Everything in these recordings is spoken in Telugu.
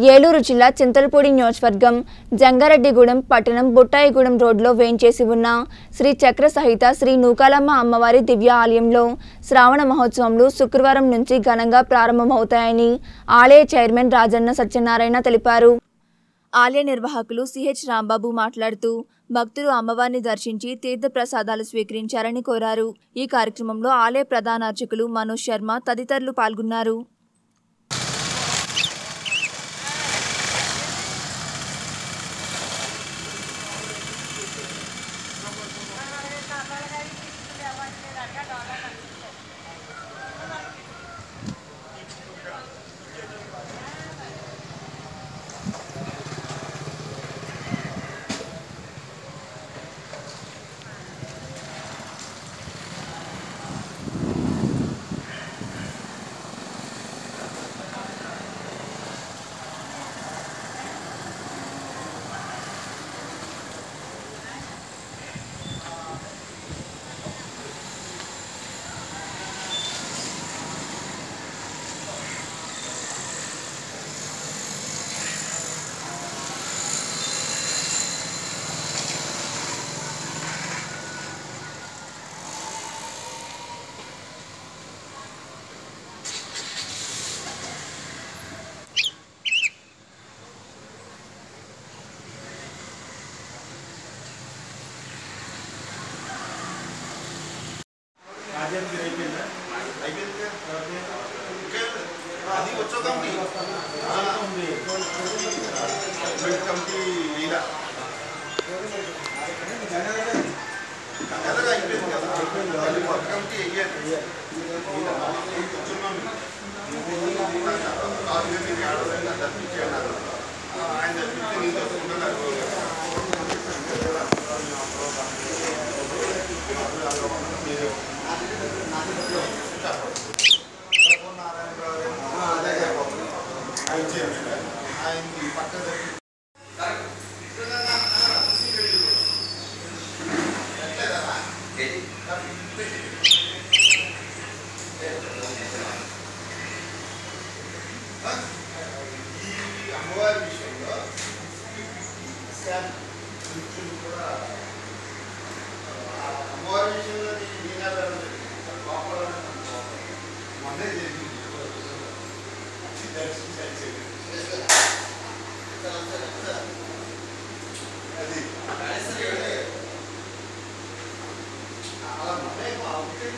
ఏలూరు జిల్లా చింతలపూడి నియోజకవర్గం జంగారెడ్డిగూడెం పట్టణం బుట్టాయిగూడెం రోడ్లో వేంచేసి ఉన్న శ్రీ చక్ర సహిత శ్రీ నూకాలమ్మ అమ్మవారి దివ్య ఆలయంలో శ్రావణ మహోత్సవంలు శుక్రవారం నుంచి ఘనంగా ప్రారంభమవుతాయని ఆలయ చైర్మన్ రాజన్న సత్యనారాయణ తెలిపారు ఆలయ నిర్వాహకులు సిహెచ్ రాంబాబు మాట్లాడుతూ భక్తులు అమ్మవారిని దర్శించి తీర్థ ప్రసాదాలు స్వీకరించారని కోరారు ఈ కార్యక్రమంలో ఆలయ ప్రధాన అర్చకులు మనోజ్ శర్మ తదితరులు పాల్గొన్నారు అది వచ్చో కమిటీ కమిటీ ఇలా కథగా అయిపోయింది కదా మళ్ళీ కొత్త కమిటీ వెయ్యాలి కూర్చున్నాం ఆరోగ్యం ఆడదంగా తప్పించాడు ఆయన తప్పించి నీకు వస్తున్నారు ఆయన పక్కన ఈ అమ్మవారి విషయంలో శిక్షణ కూడా ఆ అమ్మవారి విషయంలో నేను లోపల మొన్నే జరిగింది అది అలా మొన్నే మా అవుట్సైడ్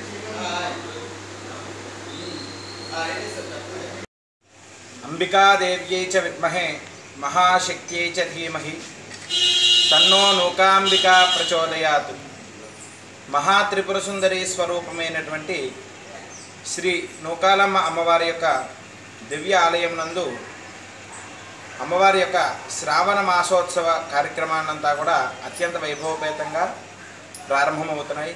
అంబికాదేవ్యై చ విద్మహే మహాశక్త్యై చ ధీమహి తన్నో నూకాంబికా ప్రచోదయాత్ మహాత్రిపుర సుందరి స్వరూపమైనటువంటి శ్రీ నూకాలమ్మ అమ్మవారి యొక్క దివ్య ఆలయం నందు అమ్మవారి యొక్క శ్రావణ మాసోత్సవ కార్యక్రమాన్నంతా కూడా అత్యంత వైభవపేతంగా ప్రారంభమవుతున్నాయి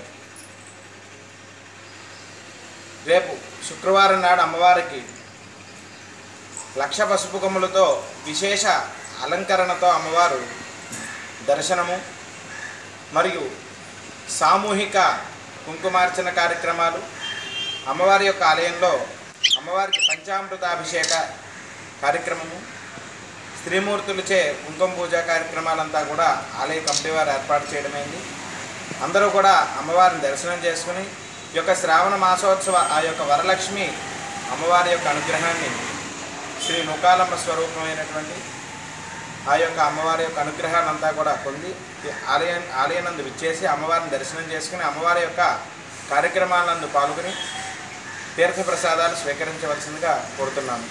రేపు శుక్రవారం నాడు అమ్మవారికి లక్ష పసుపు కొమ్ములతో విశేష అలంకరణతో అమ్మవారు దర్శనము మరియు సామూహిక కుంకుమార్చన కార్యక్రమాలు అమ్మవారి యొక్క ఆలయంలో అమ్మవారికి పంచామృతాభిషేక కార్యక్రమము స్త్రీమూర్తులచే కుంకుమ పూజ కార్యక్రమాలంతా కూడా ఆలయ కమిటీ వారు ఏర్పాటు చేయడమైంది అందరూ కూడా అమ్మవారిని దర్శనం చేసుకుని ఈ యొక్క శ్రావణ మాసోత్సవ ఆ యొక్క వరలక్ష్మి అమ్మవారి యొక్క అనుగ్రహాన్ని శ్రీ నూకాలమ్మ స్వరూపమైనటువంటి ఆ యొక్క అమ్మవారి యొక్క అనుగ్రహాన్ని అంతా కూడా పొంది ఈ ఆలయం ఆలయనందు విచ్చేసి అమ్మవారిని దర్శనం చేసుకుని అమ్మవారి యొక్క కార్యక్రమాలందు పాల్గొని తీర్థప్రసాదాలు స్వీకరించవలసిందిగా కోరుతున్నాను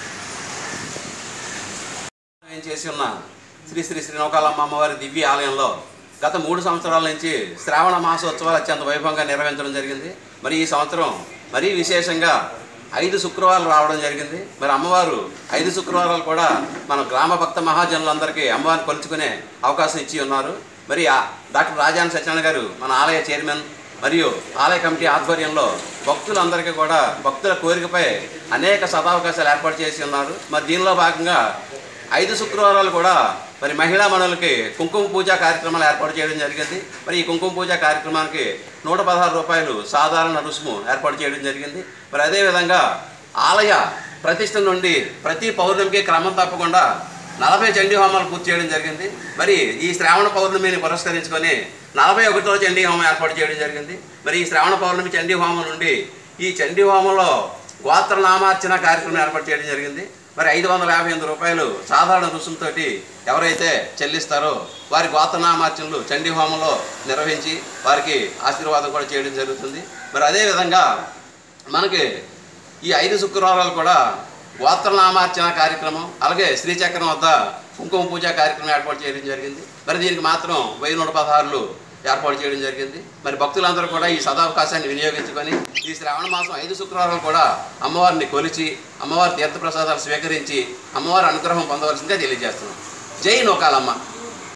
ఏం చేసి ఉన్న శ్రీ శ్రీ శ్రీనౌకాలమ్మ అమ్మవారి దివ్య ఆలయంలో గత మూడు సంవత్సరాల నుంచి శ్రావణ మాసోత్సవాలు అత్యంత వైభవంగా నిర్వహించడం జరిగింది మరి ఈ సంవత్సరం మరీ విశేషంగా ఐదు శుక్రవారాలు రావడం జరిగింది మరి అమ్మవారు ఐదు శుక్రవారాలు కూడా మన గ్రామ భక్త మహాజనులందరికీ అమ్మవారిని కొలుచుకునే అవకాశం ఇచ్చి ఉన్నారు మరి ఆ డాక్టర్ రాజాన్ సత్యనారాయణ గారు మన ఆలయ చైర్మన్ మరియు ఆలయ కమిటీ ఆధ్వర్యంలో భక్తులందరికీ కూడా భక్తుల కోరికపై అనేక సదావకాశాలు ఏర్పాటు చేసి ఉన్నారు మరి దీనిలో భాగంగా ఐదు శుక్రవారాలు కూడా మరి మహిళా మనులకి కుంకుమ పూజ కార్యక్రమాలు ఏర్పాటు చేయడం జరిగింది మరి ఈ కుంకుమ పూజ కార్యక్రమానికి నూట పదహారు రూపాయలు సాధారణ రుసుము ఏర్పాటు చేయడం జరిగింది మరి అదేవిధంగా ఆలయ ప్రతిష్ట నుండి ప్రతి పౌర్ణమికి క్రమం తప్పకుండా నలభై చండీ హోమాలు పూర్తి చేయడం జరిగింది మరి ఈ శ్రావణ పౌర్ణమిని పురస్కరించుకొని నలభై ఒకటో చండీ హోమం ఏర్పాటు చేయడం జరిగింది మరి ఈ శ్రావణ పౌర్ణమి చండీ హోమం నుండి ఈ చండీ హోమంలో గోత్రనామార్చన కార్యక్రమం ఏర్పాటు చేయడం జరిగింది మరి ఐదు వందల యాభై ఎనిమిది రూపాయలు సాధారణ రుసుముతోటి ఎవరైతే చెల్లిస్తారో వారి గోత్రనామార్చనలు చండీ హోమంలో నిర్వహించి వారికి ఆశీర్వాదం కూడా చేయడం జరుగుతుంది మరి అదేవిధంగా మనకి ఈ ఐదు శుక్రవారాలు కూడా గోత్రనామార్చన కార్యక్రమం అలాగే శ్రీచక్రం వద్ద కుంకుమ పూజ కార్యక్రమం ఏర్పాటు చేయడం జరిగింది మరి దీనికి మాత్రం వెయ్యి నూట పదహారులు ఏర్పాటు చేయడం జరిగింది మరి భక్తులందరూ కూడా ఈ సదావకాశాన్ని వినియోగించుకొని ఈ శ్రావణ మాసం ఐదు శుక్రవారాలు కూడా అమ్మవారిని కొలిచి అమ్మవారి తీర్థప్రసాదాలు స్వీకరించి అమ్మవారి అనుగ్రహం పొందవలసిందిగా తెలియజేస్తున్నాం జై నోకాలమ్మ